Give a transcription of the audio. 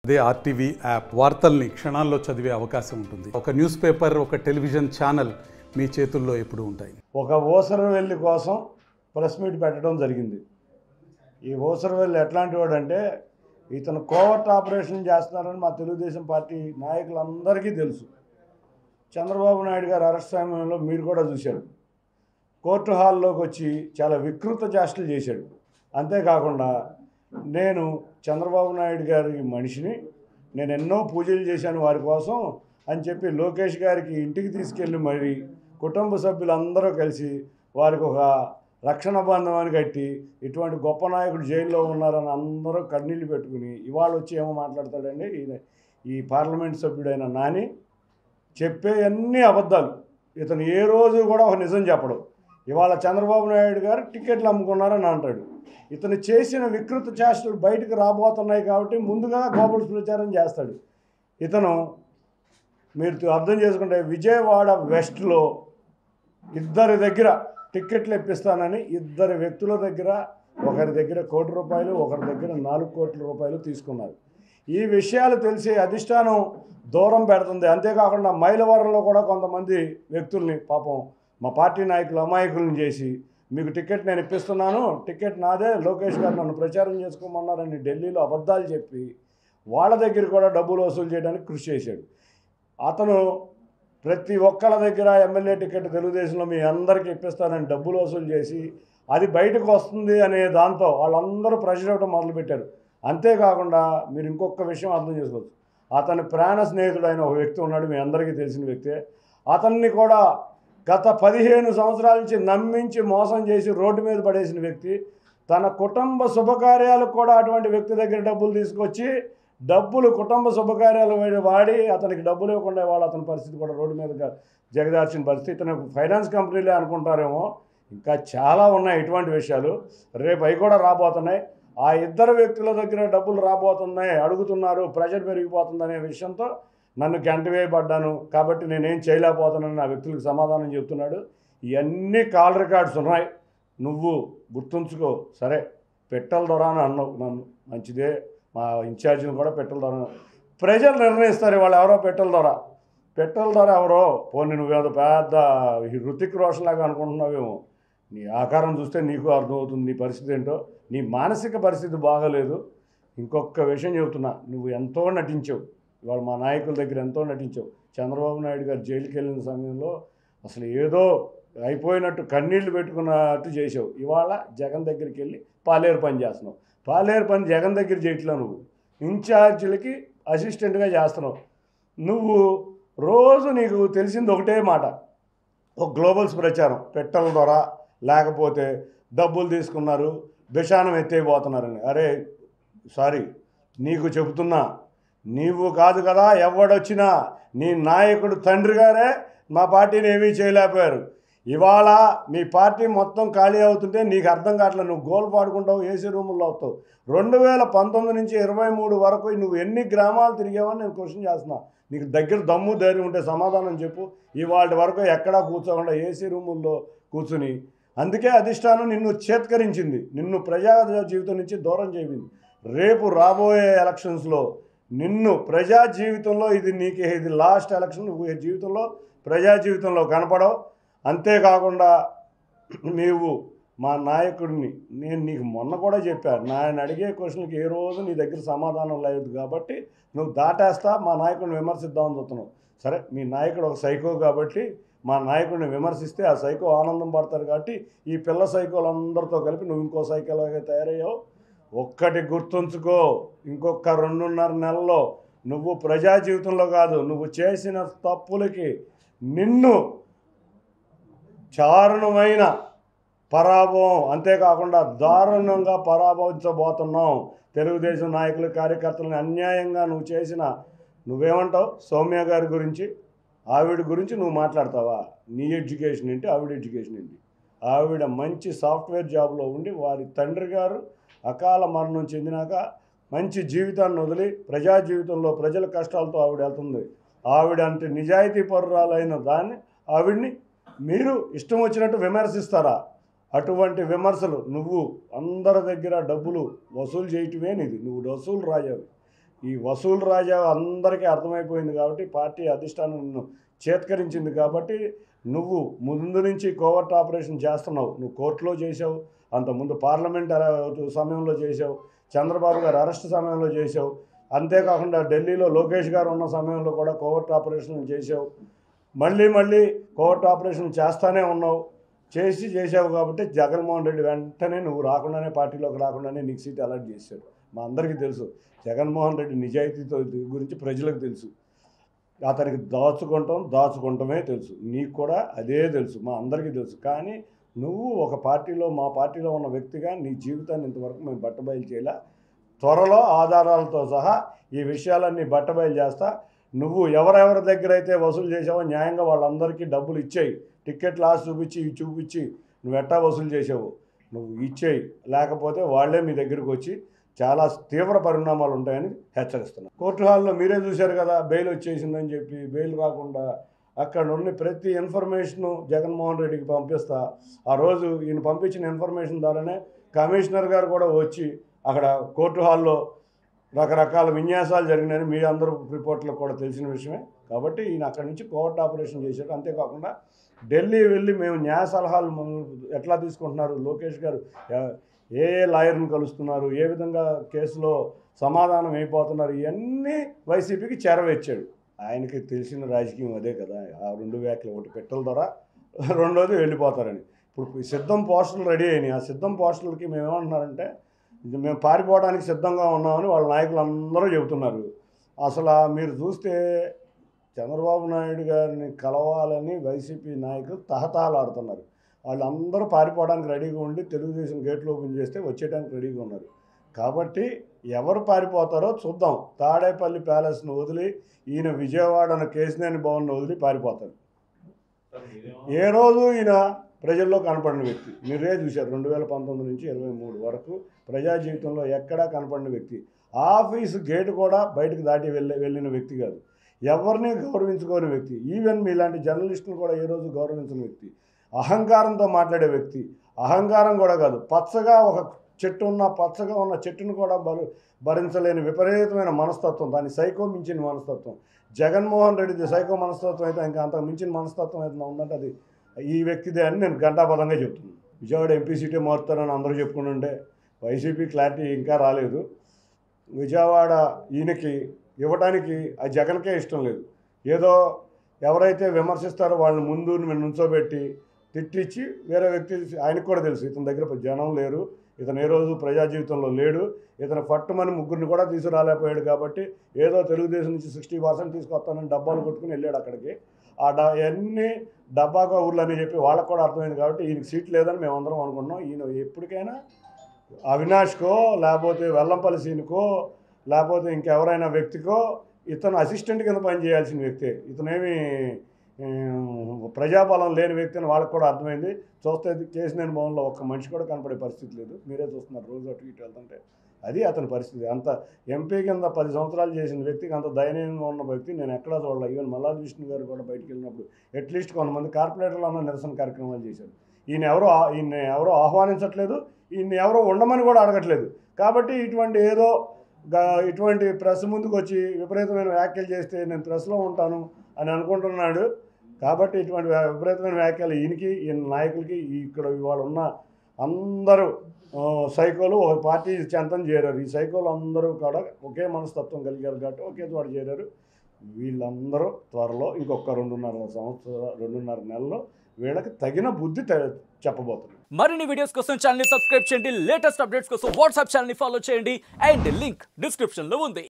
అదే RTV app వార్తల్ని క్షణాల్లో చదివే అవకాశం ఉంటుంది ఒక న్యూస్ పేపర్ ఒక టెలివిజన్ ఛానల్ మీ చేతుల్లో ఎప్పుడూ ఉంటాయి ఒక ఓసరవెల్లి కోసం ప్రెస్ మీట్ పెట్టడం జరిగింది ఈ ఓసరవెల్లి ఎట్లాంటి వాడంటే ఇతను కోవర్ట్ ఆపరేషన్ చేస్తున్నారని మా తెలుగుదేశం పార్టీ నాయకులందరికీ తెలుసు చంద్రబాబు నాయుడు గారు అరెస్ట్ సమయంలో మీరు కూడా చూశారు కోర్టు హాల్లోకి వచ్చి చాలా వికృత చేష్టలు చేశాడు అంతేకాకుండా నేను చంద్రబాబు నాయుడు గారి మనిషిని నేను ఎన్నో పూజలు చేశాను వారి కోసం అని చెప్పి లోకేష్ గారికి ఇంటికి తీసుకెళ్ళి మరి కుటుంబ సభ్యులందరూ కలిసి వారికి ఒక రక్షణ బంధం కట్టి ఇటువంటి గొప్ప నాయకుడు జైల్లో ఉన్నారని అందరూ కన్నీళ్ళు పెట్టుకుని ఇవాళ వచ్చి ఏమో మాట్లాడతాడండి ఈయన ఈ పార్లమెంట్ సభ్యుడైన నాని చెప్పే అన్ని అబద్ధాలు ఇతను ఏ రోజు కూడా ఒక నిజం చెప్పడు ఇవాళ చంద్రబాబు నాయుడు గారు టికెట్లు అమ్ముకున్నారని అంటాడు ఇతను చేసిన వికృత చేష్టలు బయటకు రాబోతున్నాయి కాబట్టి ముందుగా గోబల్స్ ప్రచారం చేస్తాడు ఇతను మీరు అర్థం చేసుకుంటే విజయవాడ వెస్ట్లో ఇద్దరి దగ్గర టిక్కెట్లు ఇప్పిస్తానని ఇద్దరు వ్యక్తుల దగ్గర ఒకరి దగ్గర కోటి రూపాయలు ఒకరి దగ్గర నాలుగు కోట్ల రూపాయలు తీసుకున్నారు ఈ విషయాలు తెలిసి అధిష్టానం దూరం పెడుతుంది అంతేకాకుండా మైలవరంలో కూడా కొంతమంది వ్యక్తుల్ని పాపం మా పార్టీ నాయకులు అమాయకులను చేసి మీకు టికెట్ నేను ఇప్పిస్తున్నాను టికెట్ నాదే లోకేష్ గారు నన్ను ప్రచారం చేసుకోమన్నారని ఢిల్లీలో అబద్ధాలు చెప్పి వాళ్ళ దగ్గర కూడా డబ్బులు వసూలు చేయడానికి కృషి చేశాడు అతను ప్రతి ఒక్కళ్ళ దగ్గర ఎమ్మెల్యే టికెట్ తెలుగుదేశంలో మీ అందరికీ ఇప్పిస్తానని డబ్బులు వసూలు చేసి అది బయటకు వస్తుంది అనే దాంతో వాళ్ళందరూ ప్రెషర్ ఇవ్వడం మొదలుపెట్టారు అంతేకాకుండా మీరు ఇంకొక విషయం అర్థం చేసుకోవచ్చు అతని ప్రాణ స్నేహితుడు అయిన ఒక వ్యక్తి ఉన్నాడు మీ అందరికీ తెలిసిన వ్యక్తే అతన్ని కూడా గత పదిహేను సంవత్సరాల నుంచి నమ్మించి మోసం చేసి రోడ్డు మీద పడేసిన వ్యక్తి తన కుటుంబ శుభకార్యాలకు కూడా అటువంటి వ్యక్తి దగ్గర డబ్బులు తీసుకొచ్చి డబ్బులు కుటుంబ శుభకార్యాలు వాడి- వాడి అతనికి డబ్బులు ఇవ్వకుండా వాళ్ళు అతని పరిస్థితి కూడా రోడ్డు మీద జగదార్చిన పరిస్థితి ఇతను ఫైనాన్స్ కంపెనీలే అనుకుంటారేమో ఇంకా చాలా ఉన్నాయి ఇటువంటి విషయాలు రేపు అవి కూడా రాబోతున్నాయి ఆ ఇద్దరు వ్యక్తుల దగ్గర డబ్బులు రాబోతున్నాయి అడుగుతున్నారు ప్రెషర్ పెరిగిపోతుంది అనే విషయంతో నన్ను గంట వేయబడ్డాను కాబట్టి నేనేం చేయలేకపోతున్నాను ఆ వ్యక్తులకు సమాధానం చెప్తున్నాడు ఇవన్నీ కాల్ రికార్డ్స్ ఉన్నాయి నువ్వు గుర్తుంచుకో సరే పెట్టెల ద్వారా అని అన్నావు నన్ను మంచిదే మా ఇన్ఛార్జిని కూడా పెట్టెల ద్వారా ప్రజలు నిర్ణయిస్తారు వాళ్ళు ఎవరో పెట్టెల ద్వారా పెట్టెల ద్వారా ఎవరో పోనీ నువ్వేదో పెద్ద ఈ హృతిక్ రోషన్ లాగా అనుకుంటున్నావేమో నీ ఆకారం చూస్తే నీకు అర్థమవుతుంది నీ పరిస్థితి ఏంటో నీ మానసిక పరిస్థితి బాగలేదు ఇంకొక విషయం చెబుతున్నా నువ్వు ఎంతో నటించావు ఇవాళ మా నాయకుల దగ్గర ఎంతో నటించావు చంద్రబాబు నాయుడు గారు జైలుకి వెళ్ళిన సమయంలో అసలు ఏదో అయిపోయినట్టు కన్నీళ్లు పెట్టుకున్నట్టు చేసావు ఇవాళ జగన్ దగ్గరికి వెళ్ళి పాలేరు పని చేస్తున్నావు పాలేరు పని జగన్ దగ్గర చేయట్లా నువ్వు ఇన్ఛార్జీలకి అసిస్టెంట్గా చేస్తున్నావు నువ్వు రోజు నీకు తెలిసింది ఒకటే మాట ఒక గ్లోబల్స్ ప్రచారం పెట్టెల ద్వారా లేకపోతే డబ్బులు తీసుకున్నారు విషానం ఎత్తైపోతున్నారని అరే సారీ నీకు చెబుతున్నా నీవు కాదు కదా ఎవడొచ్చినా నీ నాయకుడు తండ్రి గారే మా పార్టీని ఏమీ చేయలేకపోయారు ఇవాళ మీ పార్టీ మొత్తం ఖాళీ అవుతుంటే నీకు అర్థం కావట్లేదు నువ్వు గోల్ పాడుకుంటావు ఏసీ రూముల్లో అవుతావు రెండు వేల పంతొమ్మిది నుంచి ఇరవై మూడు వరకు నువ్వు ఎన్ని గ్రామాలు తిరిగావని నేను క్వశ్చన్ చేస్తున్నా నీకు దగ్గర దమ్ము ధైర్యం ఉంటే సమాధానం చెప్పు ఇవాళ వరకు ఎక్కడా కూర్చోకుండా ఏసీ రూముల్లో కూర్చుని అందుకే అధిష్టానం నిన్ను చేత్కరించింది నిన్ను ప్రజా జీవితం నుంచి దూరం చేయింది రేపు రాబోయే ఎలక్షన్స్లో నిన్ను ప్రజా జీవితంలో ఇది నీకు ఇది లాస్ట్ ఎలక్షన్ నువ్వు ఈ జీవితంలో ప్రజా జీవితంలో కనపడవు అంతేకాకుండా నీవు మా నాయకుడిని నేను నీకు మొన్న కూడా చెప్పాను నేను అడిగే క్వశ్చన్కి ఏ రోజు నీ దగ్గర సమాధానం లేదు కాబట్టి నువ్వు దాటేస్తా మా నాయకుడిని విమర్శిద్దామని చూస్తున్నావు సరే మీ నాయకుడు ఒక సైకో కాబట్టి మా నాయకుడిని విమర్శిస్తే ఆ సైకో ఆనందం పడతారు కాబట్టి ఈ పిల్ల సైకోలందరితో కలిపి నువ్వు ఇంకో సైకోలాగా తయారయ్యావు ఒక్కటి గుర్తుంచుకో ఇంకొక రెండున్నర నెలల్లో నువ్వు ప్రజా జీవితంలో కాదు నువ్వు చేసిన తప్పులకి నిన్ను చారుణమైన పరాభవం అంతేకాకుండా దారుణంగా పరాభవించబోతున్నాం తెలుగుదేశం నాయకులు కార్యకర్తలను అన్యాయంగా నువ్వు చేసిన నువ్వేమంటావు సౌమ్య గారి గురించి ఆవిడ గురించి నువ్వు మాట్లాడతావా నీ ఎడ్యుకేషన్ ఏంటి ఆవిడ ఎడ్యుకేషన్ ఏంటి ఆవిడ మంచి సాఫ్ట్వేర్ జాబ్లో ఉండి వారి తండ్రి గారు అకాల మరణం చెందినాక మంచి జీవితాన్ని వదిలి ప్రజా జీవితంలో ప్రజల కష్టాలతో ఆవిడ వెళ్తుంది ఆవిడ అంటే నిజాయితీ పరురాలైన దాన్ని ఆవిడ్ని మీరు ఇష్టం వచ్చినట్టు విమర్శిస్తారా అటువంటి విమర్శలు నువ్వు అందరి దగ్గర డబ్బులు వసూలు చేయటమే నీది నువ్వు వసూలు రాజావి ఈ వసూలు రాజా అందరికీ అర్థమైపోయింది కాబట్టి పార్టీ అధిష్టానం నిన్ను చేత్కరించింది కాబట్టి నువ్వు ముందు నుంచి కోవర్ట్ ఆపరేషన్ చేస్తున్నావు నువ్వు కోర్టులో చేసావు అంతకుముందు పార్లమెంట్ అర- సమయంలో చేసావు చంద్రబాబు గారు అరెస్ట్ సమయంలో చేసావు అంతేకాకుండా ఢిల్లీలో లోకేష్ గారు ఉన్న సమయంలో కూడా కోవర్ట్ ఆపరేషన్ చేసావు మళ్ళీ మళ్ళీ కోవర్ట్ ఆపరేషన్ చేస్తానే ఉన్నావు చేసి చేసావు కాబట్టి జగన్మోహన్ రెడ్డి వెంటనే నువ్వు రాకుండానే పార్టీలోకి రాకుండానే నీకు సీట్ అలాట్ చేశాడు మా అందరికీ తెలుసు జగన్మోహన్ రెడ్డి నిజాయితీతో గురించి ప్రజలకు తెలుసు అతనికి దాచుకుంటాం దాచుకుంటమే తెలుసు నీకు కూడా అదే తెలుసు మా అందరికీ తెలుసు కానీ నువ్వు ఒక పార్టీలో మా పార్టీలో ఉన్న వ్యక్తిగా నీ జీవితాన్ని ఇంతవరకు మేము బట్టబయలు చేయలే త్వరలో ఆధారాలతో సహా ఈ విషయాలన్నీ బట్టబయలు చేస్తా నువ్వు ఎవరెవరి దగ్గర అయితే వసూలు చేసావో న్యాయంగా వాళ్ళందరికీ డబ్బులు ఇచ్చేయి టికెట్ లాస్ చూపించి ఇవి చూపించి నువ్వు ఎట్టా వసూలు చేసావు నువ్వు ఇచ్చేయి లేకపోతే వాళ్ళే మీ దగ్గరికి వచ్చి చాలా తీవ్ర పరిణామాలు ఉంటాయని హెచ్చరిస్తున్నాను కోర్టు హాల్లో మీరే చూశారు కదా బెయిల్ వచ్చేసిందని చెప్పి బెయిల్ రాకుండా అక్కడ ఉన్న ప్రతి ఇన్ఫర్మేషను జగన్మోహన్ రెడ్డికి పంపిస్తా ఆ రోజు ఈయన పంపించిన ఇన్ఫర్మేషన్ ద్వారానే కమిషనర్ గారు కూడా వచ్చి అక్కడ కోర్టు హాల్లో రకరకాల విన్యాసాలు జరిగినాయని మీ అందరూ రిపోర్ట్లో కూడా తెలిసిన విషయమే కాబట్టి ఈయన అక్కడి నుంచి కోర్టు ఆపరేషన్ చేశారు అంతేకాకుండా ఢిల్లీ వెళ్ళి మేము న్యాయ సలహాలు మ- ఎట్లా తీసుకుంటున్నారు లోకేష్ గారు ఎ- ఏ ఏ లాయర్ని కలుస్తున్నారు ఏ విధంగా కేసులో సమాధానం అయిపోతున్నారు ఇవన్నీ వైసీపీకి చేరవేర్చాడు ఆయనకి తెలిసిన రాజకీయం అదే కదా ఆ రెండు వ్యాఖ్యలు ఒకటి పెట్టల ద్వారా రెండోది వెళ్ళిపోతారని ఇప్పుడు ఈ సిద్ధం పోస్టులు రెడీ అయినాయి ఆ సిద్ధం పోస్టులకి మేము ఏమంటున్నారంటే ఇది మేము పారిపోవడానికి సిద్ధంగా ఉన్నామని వాళ్ళ నాయకులు అందరూ చెబుతున్నారు అసలు ఆ మీరు చూస్తే చంద్రబాబు నాయుడు గారిని కలవాలని వైసీపీ నాయకులు తహతహలాడుతున్నారు వాళ్ళందరూ పారిపోవడానికి రెడీగా ఉండి తెలుగుదేశం గేట్లు ఓపెన్ చేస్తే వచ్చేయడానికి రెడీగా ఉన్నారు కాబట్టి ఎవరు పారిపోతారో చూద్దాం తాడేపల్లి ప్యాలెస్ను వదిలి ఈయన విజయవాడను కేసినేని భవన్ వదిలి పారిపోతారు ఏ రోజు ఈయన ప్రజల్లో కనపడిన వ్యక్తి మీరే చూశారు రెండు వేల పంతొమ్మిది నుంచి ఇరవై మూడు వరకు ప్రజా జీవితంలో ఎక్కడా కనపడిన వ్యక్తి ఆఫీసు గేటు కూడా బయటకు దాటి వెళ్ళే వెళ్ళిన వ్యక్తి కాదు ఎవరిని గౌరవించుకోని వ్యక్తి ఈవెన్ మీలాంటి జర్నలిస్టులు కూడా ఏ రోజు గౌరవించిన వ్యక్తి అహంకారంతో మాట్లాడే వ్యక్తి అహంకారం కూడా కాదు పచ్చగా ఒక చెట్టు ఉన్న పచ్చగా ఉన్న చెట్టును కూడా భరి భరించలేని విపరీతమైన మనస్తత్వం దాని సైకో మించిన మనస్తత్వం జగన్మోహన్ రెడ్డిది సైకో మనస్తత్వం అయితే ఇంకా అంత మించిన మనస్తత్వం అయితే ఉందంటే అది ఈ వ్యక్తిదే అని నేను గంటాపదంగా చెప్తున్నాను విజయవాడ ఎంపీ సీటే మారుతారని అందరూ చెప్పుకుంటుంటే వైసీపీ క్లారిటీ ఇంకా రాలేదు విజయవాడ ఈయనకి ఇవ్వడానికి ఆ జగన్కే ఇష్టం లేదు ఏదో ఎవరైతే విమర్శిస్తారో వాళ్ళని ముందు నుంచోబెట్టి తిట్టించి వేరే వ్యక్తి ఆయనకు కూడా తెలుసు ఇతని దగ్గర జనం లేరు ఇతను ఏ రోజు ప్రజా జీవితంలో లేడు ఇతను పట్టుమని ముగ్గురిని కూడా తీసుకురాలేకపోయాడు కాబట్టి ఏదో తెలుగుదేశం నుంచి సిక్స్టీ పర్సెంట్ తీసుకొస్తానని డబ్బాలు కొట్టుకుని వెళ్ళాడు అక్కడికి ఆ డ అన్నీ డబ్బాగా ఊర్లు అని చెప్పి వాళ్ళకు కూడా అర్థమైంది కాబట్టి ఈయనకి సీట్ లేదని మేము అందరం అనుకున్నాం ఈయన ఎప్పటికైనా అవినాష్కో లేకపోతే వెల్లంపల్లి సీనుకో లేకపోతే ఇంకెవరైనా వ్యక్తికో ఇతను అసిస్టెంట్ కింద పనిచేయాల్సిన వ్యక్తే ఇతనేమి ఆ, ప్రజాబలం లేని వ్యక్తి అని వాళ్ళకి కూడా అర్థమైంది చూస్తే కేసినేని భవన్లో ఒక్క మనిషి కూడా కనపడే పరిస్థితి లేదు మీరే చూస్తున్నారు రోజు అటు ఇటు వెళ్తుంటే అది అతని పరిస్థితి అంత ఎంపీ కింద పది సంవత్సరాలు చేసిన వ్యక్తికి అంత దయనీయంగా ఉన్న వ్యక్తి నేను ఎక్కడా చూడలే ఈవెన్ మల్లాది విష్ణు గారు కూడా బయటికి వెళ్ళినప్పుడు అట్లీస్ట్ కొంతమంది కార్పొరేటర్లు అన్న నిరసన కార్యక్రమాలు చేశారు ఈయన ఎవరో ఆ- ఈయన ఎవరో ఆహ్వానించట్లేదు ఈయన ఎవరో ఉండమని కూడా అడగట్లేదు కాబట్టి ఇటువంటి ఏదో గా- ఇటువంటి ప్రెస్ ముందుకు వచ్చి విపరీతమైన వ్యాఖ్యలు చేస్తే నేను ప్రెస్లో ఉంటాను అని అనుకుంటున్నాడు కాబట్టి ఇటువంటి వ్య- విపరీతమైన వ్యాఖ్యలు ఈయనకి ఈయన నాయకులకి ఈ ఇక్కడ ఇవాళ ఉన్న అందరూ ఆ, సైకోలు ఒక పార్టీ చెంతం చేరారు ఈ సైకోలు అందరూ కూడా ఒకే మనస్తత్వం కలిగారు కాబట్టి ఒకే చోట చేరారు వీళ్ళందరూ త్వరలో ఇంకొక రెండున్నర సంవత్సరం రెండున్నర నెలల్లో వీళ్ళకి తగిన బుద్ధి తె- చెప్పబోతున్నారు మరిన్ని వీడియోస్ కోసం ఛానల్ ని సబ్స్క్రైబ్ చేయండి లేటెస్ట్ అప్డేట్స్ కోసం వాట్సాప్ ఛానల్ ని ఫాలో చేయండి అండ్ లింక్ డిస్క్రిప్షన్ లో ఉంది